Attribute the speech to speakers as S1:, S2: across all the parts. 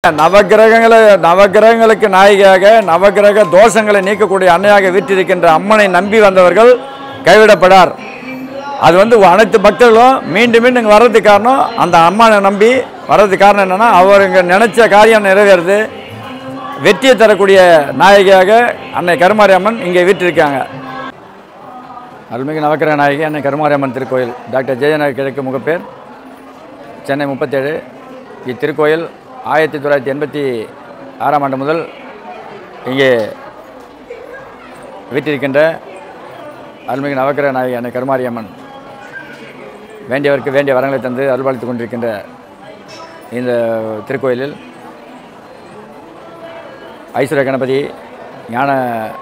S1: நவக்கிரகங்களை நவக்கிரகங்களுக்கு நாயகியாக நவக்கிரக தோஷங்களை நீக்கக்கூடிய அன்னையாக வீற்றிருக்கின்ற அம்மனை நம்பி வந்தவர்கள் கைவிடப்படார் அது வந்து அனைத்து பக்தர்களும் மீண்டும் மீண்டும் இங்கே வர்றதுக்கு காரணம் அந்த அம்மனை நம்பி வர்றதுக்கு காரணம் என்னென்னா அவங்க நினச்ச காரியம் நிறைவேறுது வெற்றியை தரக்கூடிய நாயகியாக அன்னை கருமாரி அம்மன் இங்கே வீற்றிருக்காங்க அருள்மிகு நவக்கிரக நாயகி அன்னை கருமாரி அம்மன் திருக்கோயில் டாக்டர் ஜெயநகர் கிழக்கு முகப்பேர் சென்னை முப்பத்தேழு இத்திருக்கோயில் ஆயிரத்தி தொள்ளாயிரத்தி எண்பத்தி ஆறாம் ஆண்டு முதல் இங்கே வீட்டிருக்கின்ற அருள்மிகு நவக்கிரக நாயகி அன்னை கருமாரி அம்மன் வேண்டியவருக்கு வேண்டிய வரங்களை தந்து அருள்பாலித்துக் கொண்டிருக்கின்ற இந்த திருக்கோயிலில் ஐஸ்வர்ய கணபதி ஞான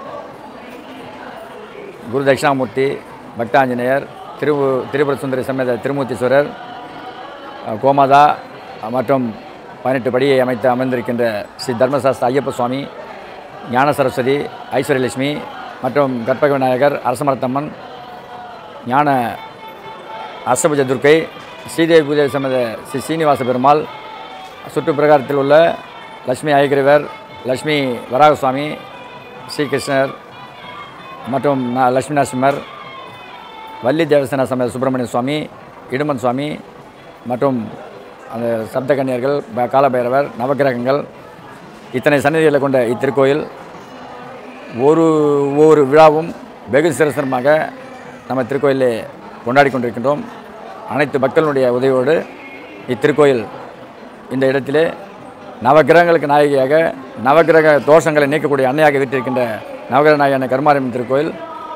S1: குரு தட்சிணாமூர்த்தி பக்தாஞ்சநேயர் திரு திரிபுர சுந்தரி சமேத திருமூர்த்தீஸ்வரர் அஹ், கோமாதா அஹ், மற்றும் பதினெட்டு படியை அமைத்து அமர்ந்திருக்கின்ற ஸ்ரீ தர்மசாஸ்திர ஐயப்ப சுவாமி ஞான சரஸ்வதி ஐஸ்வர்யலட்சுமி மற்றும் கற்பக விநாயகர் அரசமரத்தம்மன் ஞான அஷ்டபுஜ துர்க்கை ஸ்ரீதேவி பூஜை சமேத ஸ்ரீ சீனிவாச பெருமாள் சுற்று பிரகாரத்தில் உள்ள லட்சுமி ஐகிரவர் லட்சுமி வராகசுவாமி ஸ்ரீகிருஷ்ணர் மற்றும் ந- லட்சுமி நரசிம்மர் வள்ளி தேவசேன சமேத சுப்பிரமணிய சுவாமி இடுமன் சுவாமி மற்றும் அந்த சப்தகன்னியர்கள் ப- காலபைரவர் நவக்கிரகங்கள் இத்தனை சன்னதிகளை கொண்ட இத்திருக்கோயில் ஒரு ஒவ்வொரு விழாவும் வெகு சிரசனமாக நம்ம திருக்கோயிலே கொண்டாடி கொண்டிருக்கின்றோம் அனைத்து மக்களுடைய உதவியோடு இத்திருக்கோயில் இந்த இடத்திலே நவக்கிரகங்களுக்கு நாயகியாக நவக்கிரக தோஷங்களை நீக்கக்கூடிய அன்னையாக வீட்டிருக்கின்ற நவகிரக நாயகி கருமாரியம்மன் திருக்கோயில்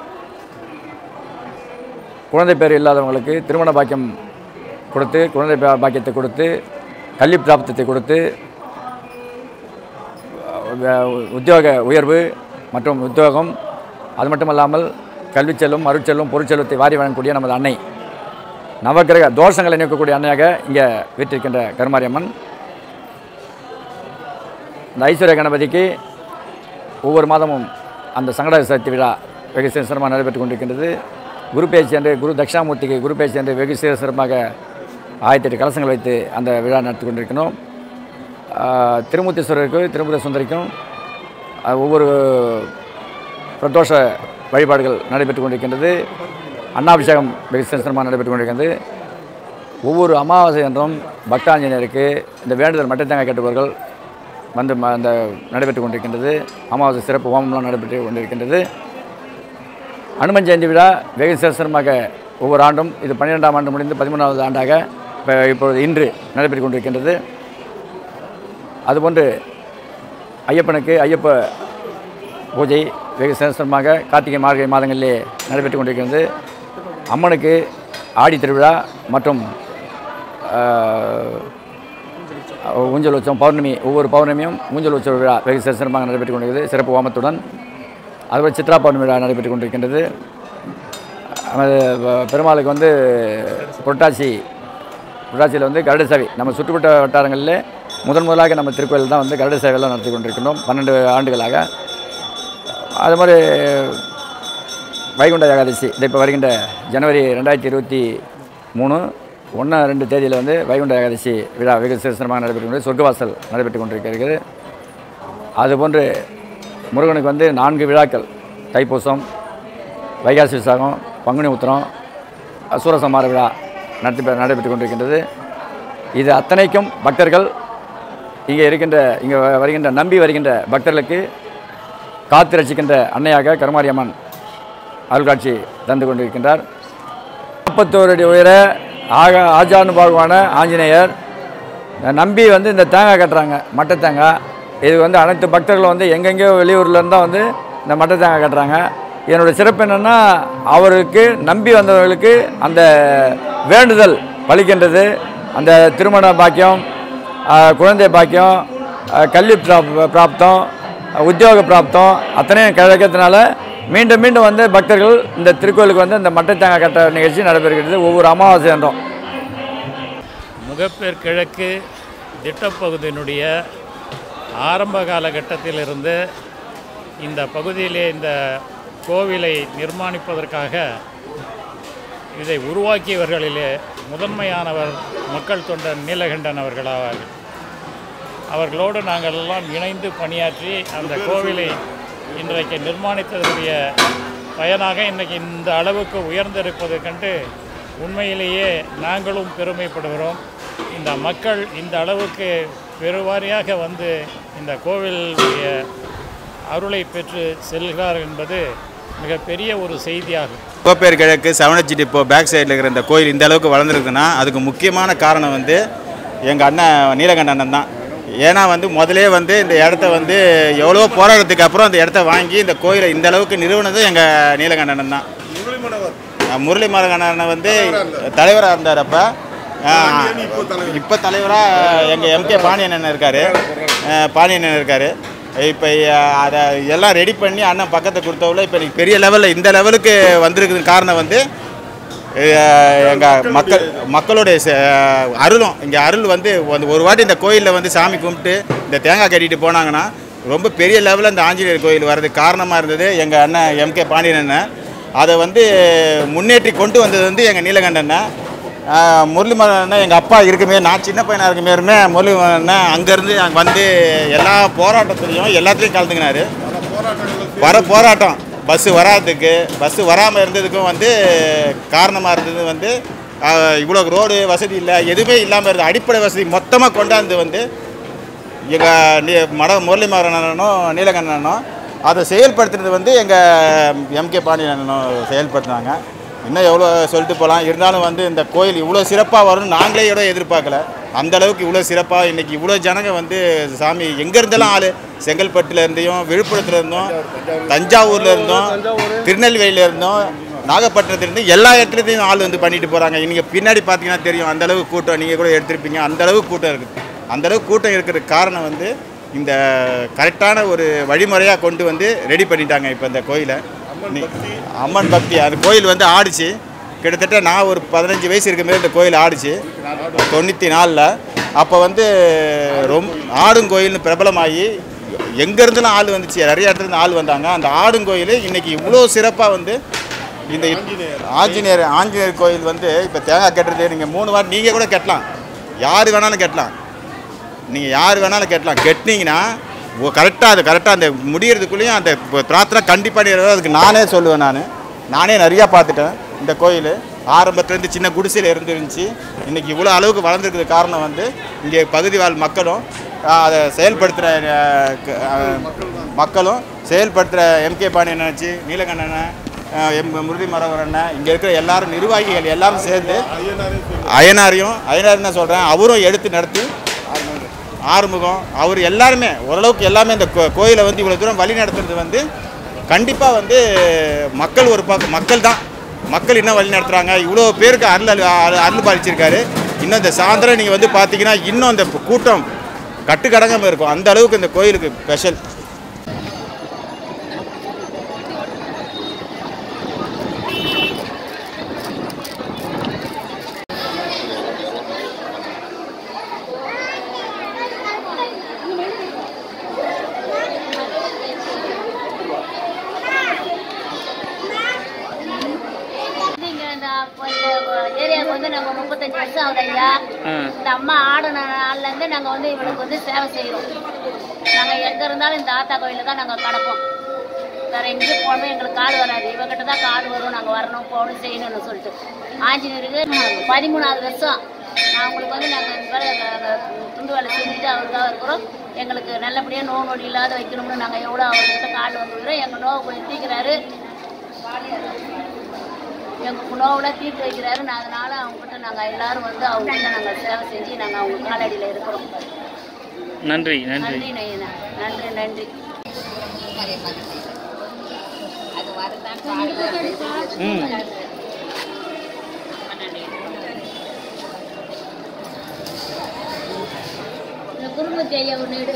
S1: குழந்தை பேர் இல்லாதவங்களுக்கு திருமண பாக்கியம் கொடுத்து குழந்தை பா- பாக்கியத்தை கொடுத்து கல்வி பிராப்தத்தை கொடுத்து அஹ், உத்தியோக உயர்வு மற்றும் உத்தியோகம் அது மட்டுமல்லாமல் கல்வி செல்வம் அருட்செல்வம் பொருட்செல்வத்தை வாரி வழங்கக்கூடிய நமது அன்னை நவக்கிரக தோஷங்களை நீக்கக்கூடிய அன்னையாக இங்கே வீற்றிருக்கின்ற கருமாரியம்மன் இந்த ஐஸ்வர்ய கணபதிக்கு ஒவ்வொரு மாதமும் அந்த சங்கட சதுர்த்தி விழா வெகு சிறப்பாக நடைபெற்றுக் கொண்டிருக்கின்றது குரு பேச்சு என்று குரு தட்சிணாமூர்த்திக்கு குரு பேச்சு என்று வெகு சிற சிறப்பாக ஆயிரத்தி எட்டு கலசங்கள் வைத்து அந்த விழா நடத்தி கொண்டிருக்கிறோம் ஆஹ், திருமூர்த்தீஸ்வரருக்கு திருமூர்த்தி சுந்தரிக்கும் ஆஹ், ஒவ்வொரு பிரதோஷ வழிபாடுகள் நடைபெற்றுக் கொண்டிருக்கின்றது அன்னாபிஷேகம் வெகு சிறப்பாக நடைபெற்றுக் கொண்டிருக்கின்றது ஒவ்வொரு அமாவாசை என்றும் பக்தாஞ்சநேயருக்கு இந்த வேண்டுதல் மட்டத்தேங்காய் கேட்டவர்கள் வந்து ம- அந்த நடைபெற்றுக் கொண்டிருக்கின்றது அமாவாசை சிறப்பு ஹோமம்லாம் நடைபெற்று கொண்டிருக்கின்றது அனுமன் ஜெயந்தி விழா வெகு சிறசனமாக ஒவ்வொரு ஆண்டும் இது பன்னிரெண்டாம் ஆண்டு முடிந்து பதிமூணாவது ஆண்டாக இப்போ இப்பொழுது இன்று நடைபெற்றுக் கொண்டிருக்கின்றது அதுபோன்று ஐயப்பனுக்கு ஐயப்ப பூஜை வெகு சிறசனமாக கார்த்திகை மார்கழி மாதங்களிலே நடைபெற்றுக் கொண்டிருக்கிறது அம்மனுக்கு ஆடி திருவிழா மற்றும் ஆஹ், ஊஞ்சல் உற்சவம் பௌர்ணமி ஒவ்வொரு பௌர்ணமியும் ஊஞ்சல் உற்சவ விழா வெகு சிறப்பாக நடைபெற்றுக் கொண்டிருக்கிறது சிறப்பு ஹோமத்துடன் அதுபோல் சித்ரா பௌர்ணமி விழா நடைபெற்றுக் கொண்டிருக்கின்றது நமது ப- பெருமாளுக்கு வந்து புரட்டாசி புரட்டாசியில் வந்து கருட சேவை நம்ம சுற்றுவட்ட வட்டாரங்களில் முதன் முதலாக நம்ம திருக்கோயில் தான் வந்து கருட சேவையெல்லாம் நடத்தி கொண்டிருக்கின்றோம் பன்னெண்டு ஆண்டுகளாக அது மாதிரி வைகுண்ட ஏகாதசி இது இப்போ வருகின்ற ஜனவரி ரெண்டாயிரத்தி இருபத்தி மூணு ஒன்று ரெண்டு தேதியில் வந்து வைகுண்ட ஏகாதசி விழா வெகு சிறசனமாக நடைபெற்று கொண்டு சொர்க்கவாசல் நடைபெற்று கொண்டிருக்கிறது அதுபோன்று முருகனுக்கு வந்து நான்கு விழாக்கள் தைப்பூசம் வைகாசி விசாகம் பங்குனி உத்திரம் சூரசம்மார விழா நடத்தி நடைபெற்று கொண்டிருக்கின்றது இது அத்தனைக்கும் பக்தர்கள் இங்கே இருக்கின்ற இங்கே வருகின்ற நம்பி வருகின்ற பக்தர்களுக்கு காத்து ரசிக்கின்ற அன்னையாக கருமாரியம்மன் அருள்காட்சி தந்து கொண்டிருக்கின்றார் நாற்பத்தோரு அடி உயர ஆக ஆஜானுபாகுவான ஆஞ்சநேயர் நம்பி வந்து இந்த தேங்காய் கட்டுறாங்க மட்டை தேங்காய் இது வந்து அனைத்து பக்தர்களும் வந்து எங்கெங்கேயோ வெளியூர்ல இருந்தால் வந்து இந்த மட்டை தேங்காய் கட்டுறாங்க இதனுடைய சிறப்பு என்னென்னா அவருக்கு நம்பி வந்தவர்களுக்கு அந்த வேண்டுதல் பலிக்கின்றது அந்த திருமண பாக்கியம் ஆஹ், குழந்தை பாக்கியம் ஆஹ், கல்வி பிராப் பிராப்தம் உத்தியோக பிராப்தம் அத்தனையும் கிடைக்கிறதுனால மீண்டும் மீண்டும் வந்து பக்தர்கள் இந்த திருக்கோயிலுக்கு வந்து இந்த மட்டை தேங்காய் கட்ட நிகழ்ச்சி நடைபெறுகிறது ஒவ்வொரு அமாவாசை என்றும்
S2: முகப்பேர் கிழக்கு திட்டப்பகுதியினுடைய ஆரம்ப காலகட்டத்திலிருந்து இந்த பகுதியிலே இந்த கோவிலை நிர்மாணிப்பதற்காக இதை உருவாக்கியவர்களிலே முதன்மையானவர் மக்கள் தொண்டன் நீலகண்டன் அவர்களாவார்கள் அவர்களோடு நாங்கள் எல்லாம் இணைந்து பணியாற்றி அந்த கோவிலை இன்றைக்கு நிர்மாணித்ததனுடைய பயனாக இன்றைக்கு இந்த அளவுக்கு உயர்ந்திருப்பதை கண்டு உண்மையிலேயே நாங்களும் பெருமைப்படுகிறோம் இந்த மக்கள் இந்த அளவுக்கு பெருவாரியாக வந்து இந்த கோவிலுடைய அருளை பெற்று செல்கிறார் என்பது மிகப்பெரிய ஒரு செய்தியாகும்
S3: கோப்பேர் கிழக்கு செவனச்சி டிப்போ பேக் சைடில் இருக்கிற இந்த கோயில் இந்த அளவுக்கு வளர்ந்துருக்குன்னா அதுக்கு முக்கியமான காரணம் வந்து எங்கள் அண்ணன் நீலகண்ட அண்ணன் தான் ஏன்னா வந்து முதலே வந்து இந்த இடத்த வந்து எவ்வளோ போராட்டத்துக்கு அப்புறம் அந்த இடத்த வாங்கி இந்த கோயிலை இந்த அளவுக்கு நிறுவனதும் எங்கள் நீலகண்ட அண்ணன் தான் அஹ் முரளி மரகண்ணன் வந்து தலைவராக இருந்தார் அப்போ இப்போ தலைவராக எங்கள் எம்கே பாண்டியன் இருக்கார் பாண்டியன் இருக்கார் இப்போ அதை எல்லாம் ரெடி பண்ணி அண்ணன் பக்கத்தை கொடுத்தவள இப்போ இன்னைக்கு பெரிய லெவலில் இந்த லெவலுக்கு வந்திருக்குது காரணம் வந்து எங்கள் மக்கள் மக்களுடைய ச- அருளும் இங்கே அருள் வந்து வந்து ஒரு வாட்டி இந்த கோயிலில் வந்து சாமி கும்பிட்டு இந்த தேங்காய் கட்டிட்டு போனாங்கன்னா ரொம்ப பெரிய லெவலில் இந்த ஆஞ்சநேயர் கோயில் வர்றதுக்கு காரணமாக இருந்தது எங்கள் அண்ணன் எம்கே பாண்டியன் அண்ணன் அதை வந்து முன்னேற்றி கொண்டு வந்தது வந்து எங்கள் நீலகண்ட அண்ணன் ஆஹ் முரளிமோகன் அண்ணன் எங்கள் அப்பா இருக்குமே நான் சின்ன பையனாக இருக்குமேருமே முரளிமோகன் அண்ணன் அங்கேருந்து அங்கே வந்து எல்லா போராட்டத்துலேயும் எல்லாத்துலேயும் கலந்துக்கினாரு வர போராட்டம் பஸ்ஸு வராததுக்கு பஸ்ஸு வராமல் இருந்ததுக்கும் வந்து காரணமாக இருந்தது வந்து ஆஹ் இவ்வளோ ரோடு வசதி இல்லை எதுவுமே இல்லாமல் இருந்தது அடிப்படை வசதி மொத்தமாக கொண்டாந்து வந்து எங்கள் நீ மட முரளிமாறனும் நீலகண்ணனும் அதை செயல்படுத்துறது வந்து எங்கள் எம்கே பாண்டியன் அண்ணனும் செயல்படுத்தினாங்க இன்னும் எவ்வளோ சொல்லிட்டு போகலாம் இருந்தாலும் வந்து இந்த கோயில் இவ்வளோ சிறப்பாக வரும்னு நாங்களே கூட எதிர்பார்க்கல அந்த அளவுக்கு இவ்வளோ சிறப்பாக இன்றைக்கி இவ்வளோ ஜனங்க வந்து சாமி எங்கே இருந்தெல்லாம் ஆள் செங்கல்பட்டுல இருந்தையும் விழுப்புரத்துல இருந்தும் தஞ்சாவூர்ல இருந்தும் திருநெல்வேலியில இருந்தும் நாகப்பட்டினத்துல இருந்து எல்லா இடத்துலையும் ஆள் வந்து பண்ணிட்டு போகிறாங்க நீங்கள் பின்னாடி பார்த்தீங்கன்னா தெரியும் அந்த அளவுக்கு கூட்டம் நீங்கள் கூட எடுத்திருப்பீங்க அந்த அளவுக்கு கூட்டம் இருக்குது அந்த அளவுக்கு கூட்டம் இருக்கிறதுக்கு காரணம் வந்து இந்த கரெக்டான ஒரு வழிமுறையாக கொண்டு வந்து ரெடி பண்ணிட்டாங்க இப்போ இந்த கோயிலை நீ- அம்மன் பக்தி அந்த கோயில் வந்து ஆடிச்சு கிட்டத்தட்ட நான் ஒரு பதினஞ்சு வயசு இருக்கும்போது இந்த கோயில் ஆடிச்சு தொண்ணூற்றி நாலில் அப்போ வந்து ரொம்ப ஆடுங்கோயில்னு பிரபலமாகி எங்கேருந்துலாம் ஆள் வந்துச்சு நிறைய இடத்துல இருந்து ஆள் வந்தாங்க அந்த ஆடுங்கோயில் இன்னைக்கு இவ்வளோ சிறப்பாக வந்து இந்த ஆஞ்சநேயர் ஆஞ்சநேயர் கோயில் வந்து இப்போ தேங்காய் கட்டுறது நீங்கள் மூணு வாரம் நீங்கள் கூட கட்டலாம் யார் வேணாலும் கட்டலாம் நீங்கள் யார் வேணாலும் கட்டலாம் கட்டினீங்கன்னா கரெக்டாக அது கரெக்டாக அந்த முடியறதுக்குள்ளேயும் அந்த ப- பிரார்த்தனை கண்டிப்பாக நிறைவேறும். அதுக்கு நானே சொல்லுவேன் நான் நானே நிறையா பார்த்துட்டேன் இந்த கோயில் ஆரம்பத்துலேருந்து சின்ன குடிசையில் இருந்துருந்துச்சு இன்றைக்கி இவ்வளோ அளவுக்கு வளர்ந்துருக்குது காரணம் வந்து இங்கே பகுதி வாழ் மக்களும் ஆஹ், அதை செயல்படுத்துகிற மக்களும் செயல்படுத்துகிற எம்கே பாண்டியன் நினச்சி நீலகண்ணன் எம் முரளி மரவர் அண்ணன் இங்கே இருக்கிற எல்லாரும் நிர்வாகிகள் எல்லாரும் சேர்ந்து அயனாரையும் அயனார் என்ன சொல்கிறேன் அவரும் எடுத்து நடத்தி ஆறுமுகம் அவர் எல்லாருமே ஓரளவுக்கு எல்லாமே இந்த கோ- கோயிலை வந்து இவ்வளோ தூரம் வழி நடத்துறது வந்து கண்டிப்பாக வந்து மக்கள் ஒரு பக்கம் மக்கள் தான் மக்கள் என்ன வழி நடத்துகிறாங்க இவ்வளோ பேருக்கு அருள் அருள் அருள் அருள் பாலிச்சிருக்காரு இன்னும் இந்த சாயந்தரம் நீங்கள் வந்து பார்த்தீங்கன்னா இன்னும் இந்த கூட்டம் கட்டுக்கடங்காமல் இருக்கும் அந்த அளவுக்கு இந்த கோயிலுக்கு ஸ்பெஷல்
S4: நீங்க இந்த அப்ப இந்த ஏரியாவுக்கு வந்து நாங்க முப்பத்தஞ்சு வருஷம் ஆகுது ஐயா இந்த அம்மா ஆடின நாள்ல இருந்து நாங்க வந்து இவளுக்கு வந்து சேவை செய்யறோம் நாங்க எங்க இருந்தாலும் இந்த ஆத்தா கோயில தான் நாங்க கிடப்போம் வேற எங்கேயும் போகணும் எங்களுக்கு காடு வராது இவகிட்ட தான் காடு வரும் நாங்க வரணும் போகணும் செய்யணும்னு சொல்லிட்டு ஆஞ்சநேயருக்கு பதிமூணாவது வருஷம் நான் உங்களுக்கு வந்து நாங்கள் இந்த மாதிரி நாங்கள் துண்டு வேலை செஞ்சுட்டு அவருக்காக இருக்கிறோம் எங்களுக்கு நல்லபடியாக நோவு நொடி இல்லாத வைக்கணும்னு நாங்கள் எவ்வளோ அவர்கிட்ட காடு வந்துக்கிறோம் எங்கள் நோவை கொஞ்சம் தீக்கிறாரு எங்கள் நோவில் தீர்த்து வைக்கிறாரு நான் அதனால அவங்ககிட்ட நாங்கள் எல்லாரும் வந்து அவங்ககிட்ட நாங்கள் சேவை செஞ்சு நாங்கள் அவங்க காலடியில் இருக்கிறோம்
S5: நன்றி நன்றி
S4: நன்றி நைனா நன்றி நன்றி
S5: ம்
S4: இந்த குடும்பத்தை ஐயா ஒன்று எடு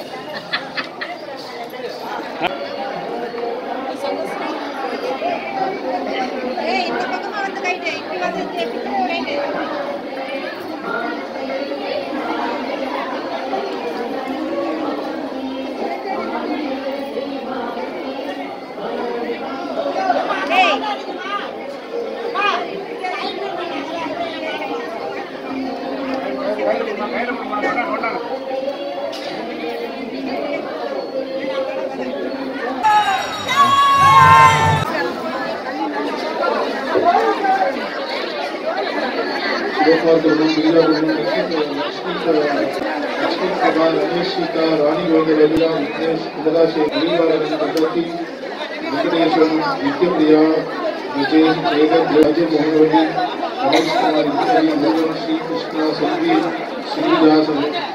S6: कुमार कुर्मा मीरा कुर्मा लक्ष्मी कुमार रमेश सीता रानी वेंकटेश्वरा विघ्नेश कमला से गिरिवारन पद्धति वेंकटेश्वर विद्यप्रिया विजय जयदत्त राजे मोहनवती रमेश कुमार इत्यादि मोहन श्री कृष्णा संवी श्रीदास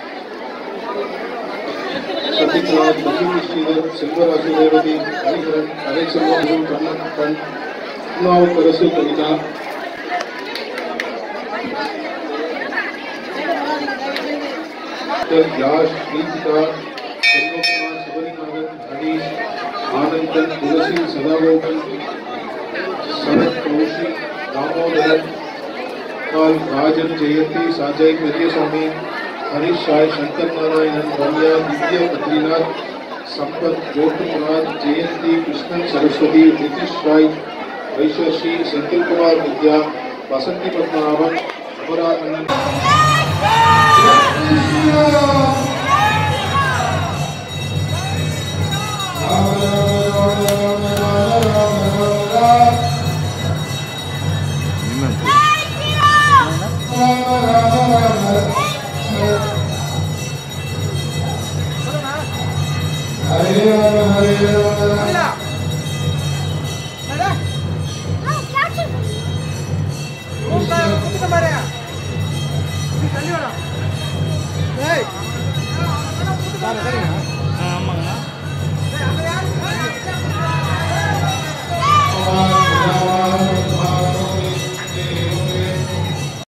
S6: சத்யகுமார் லட்சுமி ஸ்ரீதர் செல்வராசு ரேவதி ஹரிஹரன் கலைச்செல்வம் கண்ணன் திருநாவுக்கரசு கவிதா டாக்டர் யாஷ் கீதிகா செல்வகுமார் சபரிநாதன் ஹனீஷ் ஆனந்தன் துளசி சதாகோபன் சரத் கௌஷிக் தாமோதரன் கால் ராஜன் ஜெயந்தி சாஜய் பெரியசாமி ஹரிஷ் சாய் சங்கர் நாராயணன் ரம்யா திவ்யா பத்ரிநாத் சம்பத் ஜோட்டுமுராத் ஜெயந்தி கிருஷ்ணன் சரஸ்வதி நிதிஷ் ராய் ஐஸ்வர்ஷி செந்தில்குமார் வித்யா வசந்தி பத்மநாபன் அபராதன்
S7: ஏய்